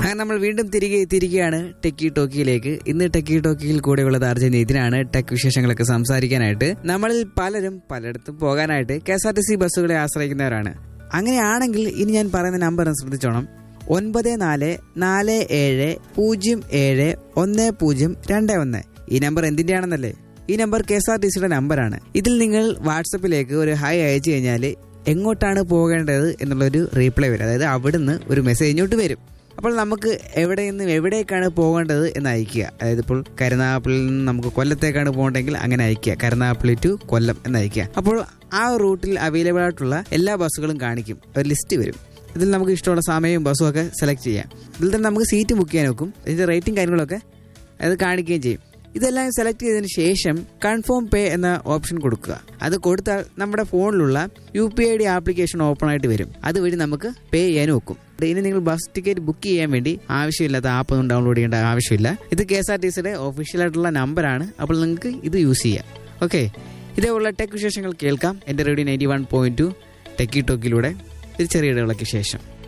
അങ്ങനെ നമ്മൾ വീണ്ടും തിരികെ എത്തിയിരിക്കുകയാണ് ടെക്കി ടോക്കിയിലേക്ക് ഇന്ന് ടെക്കി ടോക്കിയിൽ കൂടെയുള്ളത് അർജുൻ ഇതിനാണ് ടെക് വിശേഷങ്ങളൊക്കെ സംസാരിക്കാനായിട്ട് നമ്മളിൽ പലരും പലയിടത്തും പോകാനായിട്ട് K S R T C ബസ്സുകളെ ആശ്രയിക്കുന്നവരാണ് അങ്ങനെയാണെങ്കിൽ ഇനി ഞാൻ പറയുന്ന നമ്പർ ഒന്ന് ശ്രദ്ധിച്ചോണം ഒൻപത് നാല് നാല് ഏഴ് പൂജ്യം ഏഴ് ഒന്ന് പൂജ്യം രണ്ട് ഒന്ന് ഈ നമ്പർ എന്തിൻ്റെയാണെന്നല്ലേ ഈ number K S R T സിയുടെ നമ്പറാണ് ഇതിൽ നിങ്ങൾ വാട്സപ്പിലേക്ക് ഒരു ഹായ് അയച്ചു കഴിഞ്ഞാൽ എങ്ങോട്ടാണ് പോകേണ്ടത് എന്നുള്ളൊരു റീപ്ലൈ വരും അതായത് അവിടുന്ന് ഒരു മെസ്സേജ് ഇങ്ങോട്ട് വരും അപ്പോൾ നമുക്ക് എവിടെ നിന്ന് എവിടേക്കാണ് പോകേണ്ടത് എന്ന് അയക്കുക അതായത് ഇപ്പോൾ കരുനാഗപ്പള്ളിയിൽ നിന്ന് നമുക്ക് കൊല്ലത്തേക്കാണ് പോകേണ്ടതെങ്കിൽ അങ്ങനെ അയക്കുക കരുനാഗപ്പള്ളി ടു കൊല്ലം എന്ന് അയക്കുക അപ്പോൾ ആ റൂട്ടിൽ അവൈലബിൾ ആയിട്ടുള്ള എല്ലാ ബസ്സുകളും കാണിക്കും ഒരു ലിസ്റ്റ് വരും ഇതിൽ നമുക്ക് ഇഷ്ടമുള്ള സമയവും ബസ്സും ഒക്കെ സെലക്ട് ചെയ്യാം ഇതിൽ തന്നെ നമുക്ക് സീറ്റ് ബുക്ക് ചെയ്യാൻ നോക്കും ഇതിന്റെ റേറ്റിംഗ് കാര്യങ്ങളൊക്കെ അത് കാണിക്കുകയും ചെയ്യും ഇതെല്ലാം സെലക്ട് ചെയ്തതിന് ശേഷം കൺഫേം പേ എന്ന ഓപ്ഷൻ കൊടുക്കുക അത് കൊടുത്താൽ നമ്മുടെ ഫോണിലുള്ള U P I D application open ആയിട്ട് വരും അതുവഴി നമുക്ക് പേ ചെയ്യാനും ഒക്കും ഇനി നിങ്ങൾ ബസ് ടിക്കറ്റ് ബുക്ക് ചെയ്യാൻ വേണ്ടി ആവശ്യമില്ലാത്ത ആപ്പ് ഒന്നും ഡൗൺലോഡ് ചെയ്യേണ്ട ആവശ്യമില്ല ഇത് കെ എസ് ആർ ടി സിയുടെ ഒഫീഷ്യൽ ആയിട്ടുള്ള നമ്പറാണ് അപ്പോൾ നിങ്ങൾക്ക് ഇത് യൂസ് ചെയ്യാം ഓക്കെ ഇതേപോലുള്ള ടെക് വിശേഷങ്ങൾ കേൾക്കാം എൻ്റെ radio ninety one point two techie ടോക്കിലൂടെ ഒരു ചെറിയ ഇടവേളയ്ക്ക് ശേഷം